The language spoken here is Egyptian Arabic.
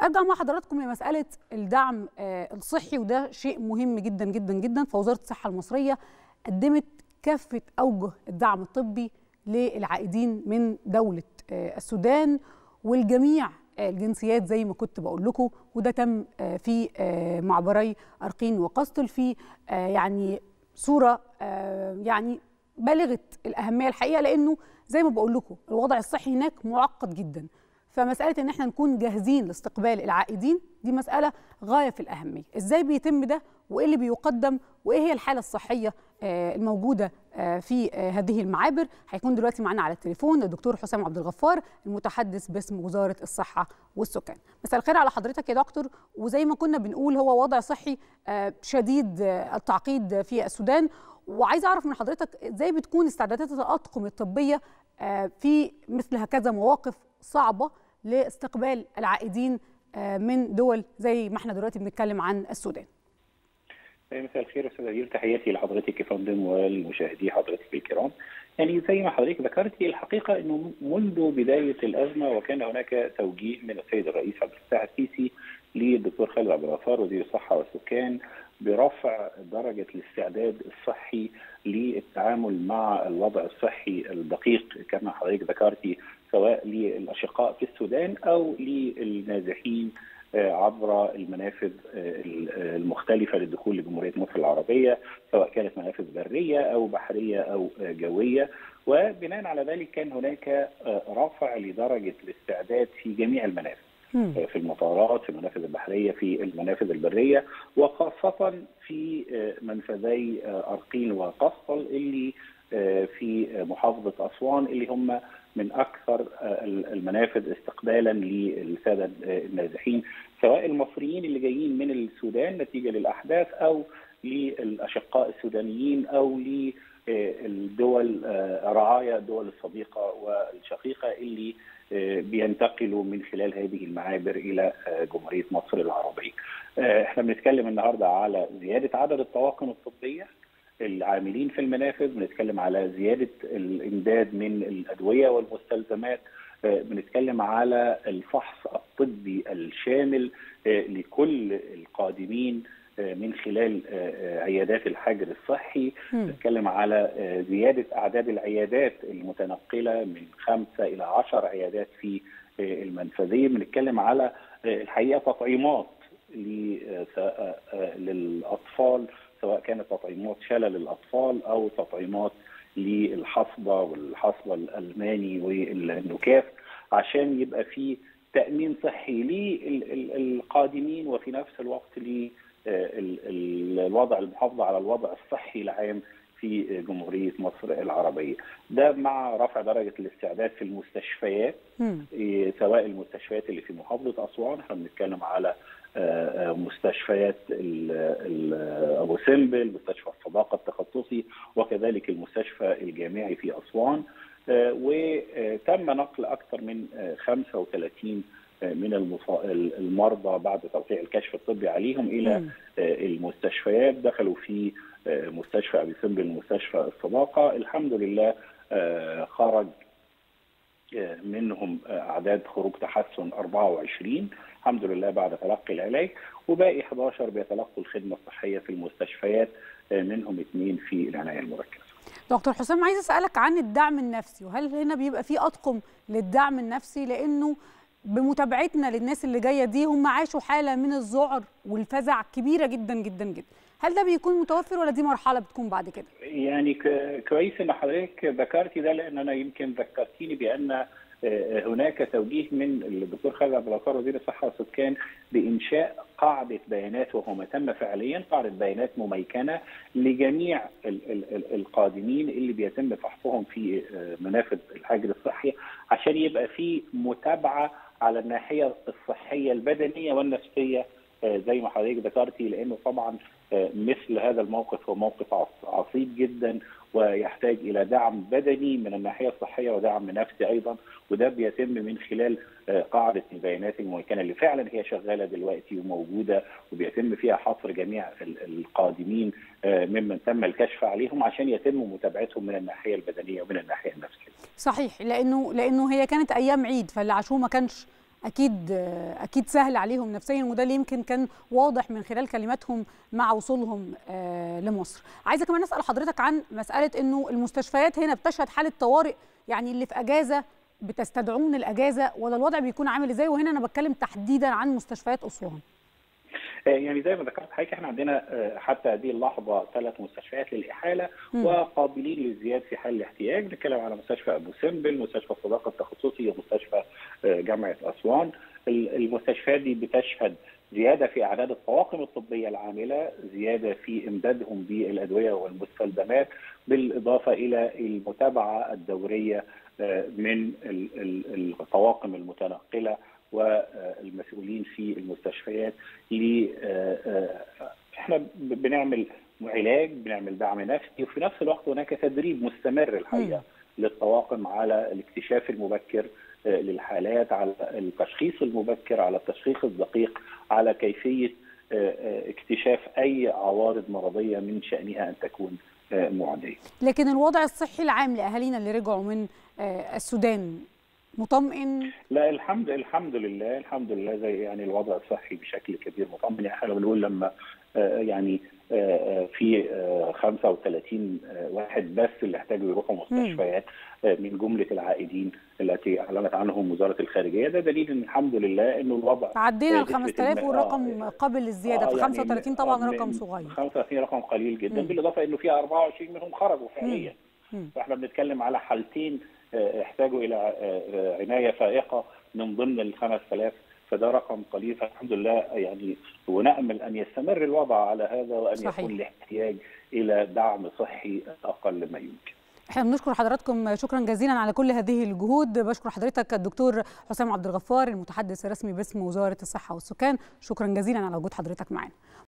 هرجع مع حضراتكم لمساله الدعم الصحي وده شيء مهم جدا جدا جدا فوزاره الصحه المصريه قدمت كافه اوجه الدعم الطبي للعائدين من دوله السودان والجميع الجنسيات زي ما كنت بقول لكم وده تم في معبري ارقين وقسطل في يعني صوره يعني بالغه الاهميه الحقيقه لانه زي ما بقول لكم الوضع الصحي هناك معقد جدا فمساله ان احنا نكون جاهزين لاستقبال العائدين دي مساله غايه في الاهميه ازاي بيتم ده وايه اللي بيقدم وايه هي الحاله الصحيه الموجوده في هذه المعابر هيكون دلوقتي معانا على التليفون الدكتور حسام عبد الغفار المتحدث باسم وزاره الصحه والسكان مساء الخير على حضرتك يا دكتور وزي ما كنا بنقول هو وضع صحي شديد التعقيد في السودان وعايزه اعرف من حضرتك ازاي بتكون استعدادات الاطقم الطبيه في مثل هكذا مواقف صعبه لاستقبال العائدين من دول زي ما احنا دلوقتي بنتكلم عن السودان مساء الخير استاذ أديل تحياتي لحضرتك يا فندم ولمشاهدي حضرتك الكرام يعني زي ما حضرتك ذكرتي الحقيقه انه منذ بدايه الازمه وكان هناك توجيه من السيد الرئيس عبد الفتاح السيسي للدكتور خالد عبد الغفار وزير الصحه والسكان برفع درجه الاستعداد الصحي للتعامل مع الوضع الصحي الدقيق كما حضرتك ذكرتي سواء للاشقاء في السودان او للنازحين عبر المنافذ المختلفة للدخول لجمهورية مصر العربية سواء كانت منافذ برية أو بحرية أو جوية وبناء على ذلك كان هناك رفع لدرجة الاستعداد في جميع المنافذ في المطارات في المنافذ البحرية في المنافذ البرية وخاصة في منفذي أرقين وقسطل اللي في محافظة أسوان اللي هم من اكثر المنافذ استقبالا للساده النازحين سواء المصريين اللي جايين من السودان نتيجه للاحداث او للاشقاء السودانيين او للدول رعايا الدول الصديقه والشقيقه اللي بينتقلوا من خلال هذه المعابر الى جمهوريه مصر العربيه. احنا بنتكلم النهارده على زياده عدد الطواقم الطبيه العاملين في المنافذ بنتكلم على زياده الامداد من الادويه والمستلزمات بنتكلم على الفحص الطبي الشامل لكل القادمين من خلال عيادات الحجر الصحي بنتكلم على زياده اعداد العيادات المتنقله من خمسه الى عشر عيادات في المنفذيه بنتكلم على الحقيقه تطعيمات للاطفال سواء كانت تطعيمات شلل الاطفال او تطعيمات للحصبه والحصبه الالماني والنكاف عشان يبقى في تامين صحي للقادمين وفي نفس الوقت للوضع المحافظه على الوضع الصحي العام في جمهوريه مصر العربيه. ده مع رفع درجه الاستعداد في المستشفيات سواء المستشفيات اللي في محافظه اسوان احنا بنتكلم على مستشفيات ابو سمبل مستشفى الصداقه التخصصي وكذلك المستشفى الجامعي في اسوان وتم نقل اكثر من 35 من المرضى بعد توقيع الكشف الطبي عليهم الى المستشفيات دخلوا في مستشفى ابي سمبل مستشفى الصداقه الحمد لله خرج منهم اعداد خروج تحسن 24 الحمد لله بعد تلقي العلاج وباقي 11 بيتلقوا الخدمه الصحيه في المستشفيات منهم اثنين في العنايه المركزه. دكتور حسام عايز اسالك عن الدعم النفسي وهل هنا بيبقى في اطقم للدعم النفسي لانه بمتابعتنا للناس اللي جايه دي هم عاشوا حاله من الذعر والفزع كبيره جدا جدا جدا هل ده بيكون متوفر ولا دي مرحله بتكون بعد كده يعني كويس ان حضرتك ذكرتي ده لان انا يمكن ذكرتيني بان هناك توجيه من الدكتور خالد عبد الغفار وزير الصحه والسكان بانشاء قاعده بيانات وهو ما تم فعليا قاعده بيانات مميكنه لجميع القادمين اللي بيتم فحصهم في منافذ الحجر الصحي عشان يبقى في متابعه على الناحيه الصحيه البدنيه والنفسيه زي ما حضرتك ذكرتي لانه طبعا مثل هذا الموقف هو موقف عصيب جدا ويحتاج الى دعم بدني من الناحيه الصحيه ودعم نفسي ايضا وده بيتم من خلال قاعده البيانات الممكنه اللي فعلا هي شغاله دلوقتي وموجوده وبيتم فيها حصر جميع القادمين ممن تم الكشف عليهم عشان يتم متابعتهم من الناحيه البدنيه ومن الناحيه النفسيه. صحيح لانه لانه هي كانت ايام عيد فاللي عاشوه ما كانش اكيد اكيد سهل عليهم نفسيا وده اللي يمكن كان واضح من خلال كلماتهم مع وصولهم لمصر عايزه كمان اسال حضرتك عن مساله انه المستشفيات هنا بتشهد حاله طوارئ يعني اللي في اجازه بتستدعون الاجازه ولا الوضع بيكون عامل ازاي وهنا انا بتكلم تحديدا عن مستشفيات اسوان يعني زي ما ذكرت حضرتك احنا عندنا حتى هذه اللحظه ثلاث مستشفيات للاحاله م. وقابلين للزياد في حال الاحتياج بنتكلم على مستشفى ابو سمبل مستشفى الصداقه التخصصي ومستشفى جامعه اسوان المستشفيات دي بتشهد زياده في اعداد الطواقم الطبيه العامله، زياده في امدادهم بالادويه والمستلزمات، بالاضافه الى المتابعه الدوريه من الطواقم المتنقله والمسؤولين في المستشفيات ل احنا بنعمل علاج بنعمل دعم نفسي وفي نفس الوقت هناك تدريب مستمر الحقيقه للطواقم على الاكتشاف المبكر للحالات على التشخيص المبكر على التشخيص الدقيق على كيفيه اكتشاف اي عوارض مرضيه من شانها ان تكون معديه. لكن الوضع الصحي العام لاهالينا اللي رجعوا من السودان مطمئن؟ لا الحمد الحمد لله الحمد لله زي يعني الوضع الصحي بشكل كبير مطمئن يعني احنا بنقول لما يعني في 35 واحد بس اللي احتاجوا يروحوا مستشفيات من جمله العائدين التي اعلنت عنهم وزاره الخارجيه ده دليل ان الحمد لله انه الوضع عدينا ال 5000 والرقم آه قابل للزياده آه ف 35 يعني طبعا رقم صغير 35 رقم قليل جدا بالاضافه انه في 24 منهم خرجوا فعليا فاحنا بنتكلم على حالتين احتاجوا الى عنايه فائقه من ضمن ال 5000 فده رقم قليل فالحمد لله يعني ونامل ان يستمر الوضع على هذا وان صحيح. يكون الاحتياج الى دعم صحي اقل ما يمكن. احنا بنشكر حضراتكم شكرا جزيلا على كل هذه الجهود بشكر حضرتك الدكتور حسام عبد الغفار المتحدث الرسمي باسم وزاره الصحه والسكان شكرا جزيلا على وجود حضرتك معنا